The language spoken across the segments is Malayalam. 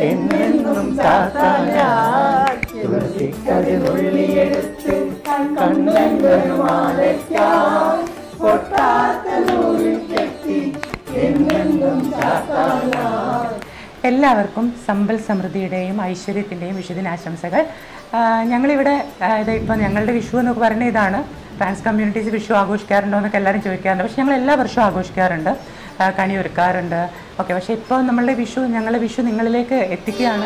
എന്നെന്നും ചാത്താനായി തുളസിക്കതിനുള്ളിയെടുത്ത് കണ്ണനും മാലയ്ക്കാൻ പൊട്ടാത്ത നൂലിൽ കെട്ടി എന്നെന്നും ചാത്താനായി എല്ലാവർക്കും സമ്പൽ സമൃദ്ധിയുടെയും ഐശ്വര്യത്തിൻ്റെയും വിഷുദിനാശംസകൾ ആ, ഞങ്ങളിവിടെ ആ, ഇത് ഇപ്പോൾ ഞങ്ങളുടെ വിഷു എന്നൊക്കെ പറയുന്നത് ഇതാണ് ട്രാൻസ് കമ്മ്യൂണിറ്റീസ് വിഷു ആഘോഷിക്കാറുണ്ടോ എന്നൊക്കെ എല്ലാവരും ചോദിക്കാറുണ്ട് പക്ഷെ ഞങ്ങൾ എല്ലാ വർഷവും ആഘോഷിക്കാറുണ്ട് ആ, കണി ഒരുക്കാറുണ്ട് ഓക്കെ പക്ഷേ ഇപ്പോൾ നമ്മളുടെ വിഷു ഞങ്ങളുടെ വിഷു നിങ്ങളിലേക്ക് എത്തിക്കുകയാണ്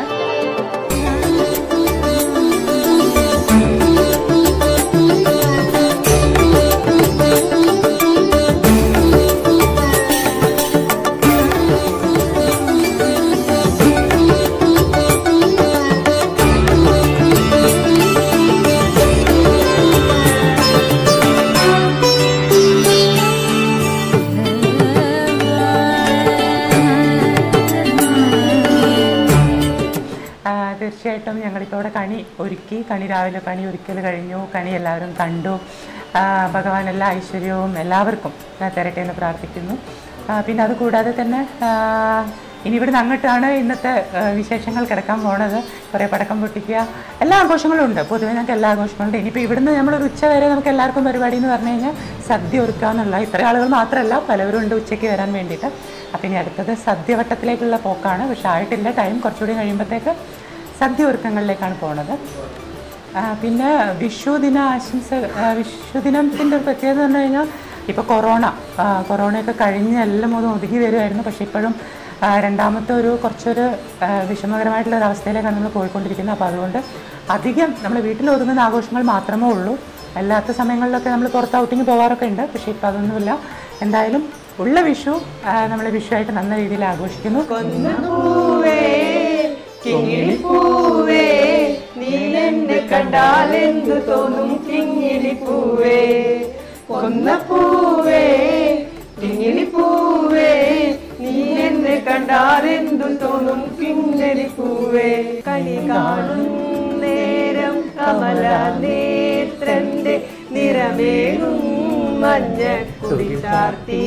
ആ, തീർച്ചയായിട്ടും ഞങ്ങളിപ്പോൾ ഇവിടെ കണി ഒരുക്കി കണി രാവിലെ കണി ഒരുക്കൽ കഴിഞ്ഞു കണി എല്ലാവരും കണ്ടു ആ, ഭഗവാൻ എല്ലാ ഐശ്വര്യവും എല്ലാവർക്കും ആ, തരട്ടെ എന്ന് പ്രാർത്ഥിക്കുന്നു ആ, പിന്നെ അതുകൂടാതെ തന്നെ ആ, ഇനി ഇവിടുന്ന് അങ്ങോട്ടാണ് ഇന്നത്തെ ആ, വിശേഷങ്ങൾ കിടക്കാൻ പോണത് കുറേ പടക്കം പൊട്ടിക്കുക എല്ലാ ആഘോഷങ്ങളും ഉണ്ട് പൊതുവേ ഞങ്ങൾക്ക് എല്ലാ ആഘോഷങ്ങളും ഉണ്ട് ഇനിയിപ്പോൾ ഇവിടുന്ന് നമ്മളൊരു ഉച്ച വരെ നമുക്ക് എല്ലാവർക്കും പരിപാടി എന്ന് പറഞ്ഞു കഴിഞ്ഞാൽ സദ്യ ഒരുക്കുക എന്നുള്ള ഇത്ര ആളുകൾ മാത്രമല്ല പലവരും ഉണ്ട് ഉച്ചയ്ക്ക് വരാൻ വേണ്ടിയിട്ട് അപ്പം ഇനി അടുത്തത് സദ്യവട്ടത്തിലേക്കുള്ള പോക്കാണ് പക്ഷെ ആയിട്ടില്ല ടൈം കുറച്ചുകൂടി കഴിയുമ്പോഴത്തേക്ക് സദ്യ ഒരുക്കങ്ങളിലേക്കാണ് പോണത് ആ, പിന്നെ വിഷുദിന ആശംസ ആ, വിഷുദിനത്തിൻ്റെ ഒരു പ്രത്യേകത എന്ന് പറഞ്ഞു കഴിഞ്ഞാൽ ഇപ്പോൾ കൊറോണ ആ, കൊറോണയൊക്കെ കഴിഞ്ഞ് എല്ലാം ഒന്ന് ഒതുങ്ങി വരുമായിരുന്നു പക്ഷേ ഇപ്പോഴും ആ, രണ്ടാമത്തെ ഒരു കുറച്ചൊരു ആ, വിഷമകരമായിട്ടുള്ള ഒരു അവസ്ഥയിലേക്കാണ് നമ്മൾ പോയിക്കൊണ്ടിരിക്കുന്നത് അപ്പോൾ അതുകൊണ്ട് അധികം നമ്മൾ വീട്ടിൽ ഒതുങ്ങുന്ന ആഘോഷങ്ങൾ മാത്രമേ ഉള്ളൂ അല്ലാത്ത സമയങ്ങളിലൊക്കെ നമ്മൾ പുറത്ത് ഔട്ടിങ് പോകാറൊക്കെ ഉണ്ട് പക്ഷേ ഇപ്പോൾ അതൊന്നുമില്ല എന്തായാലും ഉള്ള വിഷു നമ്മൾ വിഷുവായിട്ട് നല്ല രീതിയിൽ ആഘോഷിക്കുന്നു പൂവേ കിങ്ങിണിപ്പൂവേ നീ എന്നെ കണ്ടാൽ എന്തു തോന്നും കിങ്ങിണിപ്പൂവേ കൊന്ന പൂവേ കിങ്ങിണിപ്പൂവേ നീ എന്നെ കണ്ടാൽ എന്തു തോന്നും കിങ്ങിണിപ്പൂവേ കണി കാണും നേരം കമല നേത്രന്റെ നിറമേകും മഞ്ഞ കുടിച്ചാർത്തി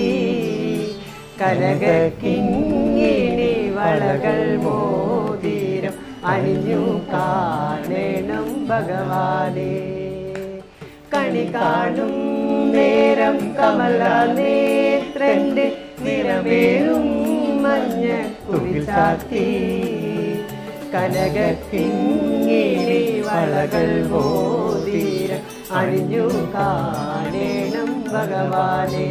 കനക കിങ്ങിണി വളകൾ മോതിരം അണിഞ്ഞു കാണണം ഭഗവാനെ കണി കാണും നേരം കമല നേത്രന്റെ നിറമേറും മഞ്ഞ കുടിച്ചാത്തി കനക കിങ്ങിണി വളകൾ മോതിരം അണിഞ്ഞു കാണണം ഭഗവാനെ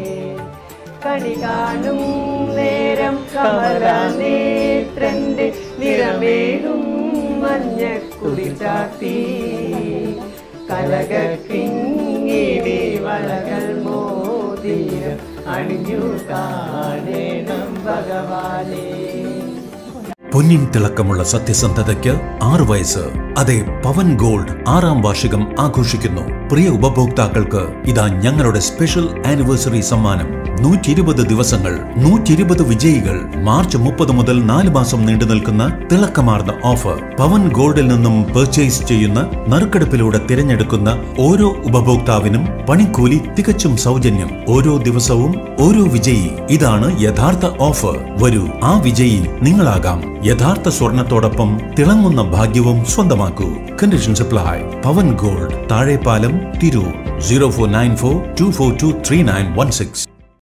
കണി കാണും നേരം കമല നേത്രന്റെ നിറമേകും മഞ്ഞ കുടിച്ചാത്തി കലക കിങ്ങിണി വളകൾ മോതിരം അണിഞ്ഞു കാണണം ഭഗവാനെ പൊന്നിൻ തിളക്കമുള്ള സത്യസന്ധതയ്ക്ക് ആറ് വയസ്സ് അതെ പവൻ ഗോൾഡ് ആറാം വാർഷികം ആഘോഷിക്കുന്നു പ്രിയ ഉപഭോക്താക്കൾക്ക് ഇതാ ഞങ്ങളുടെ സ്പെഷ്യൽ ആനിവേഴ്സറി സമ്മാനം നൂറ്റി ഇരുപത് ദിവസങ്ങൾ നൂറ്റി ഇരുപത് വിജയികൾ മാർച്ച് മുപ്പത് മുതൽ നാല് മാസം നീണ്ടു നിൽക്കുന്ന തിളക്കമാർന്ന ഓഫർ പവൻ ഗോൾഡിൽ നിന്നും പർച്ചേസ് ചെയ്യുന്ന നറുക്കെടുപ്പിലൂടെ തിരഞ്ഞെടുക്കുന്ന ഓരോ ഉപഭോക്താവിനും പണിക്കൂലി തികച്ചും സൗജന്യം ഓരോ ദിവസവും ഓരോ വിജയി ഇതാണ് യഥാർത്ഥ ഓഫർ വരൂ ആ വിജയി നിങ്ങളാകാം യഥാർത്ഥ സ്വർണത്തോടൊപ്പം തിളങ്ങുന്ന ഭാഗ്യവും സ്വന്തമാക്കൂ condition supply Pavan gold Thazhepalam Tirur zero four nine four two four two three nine one six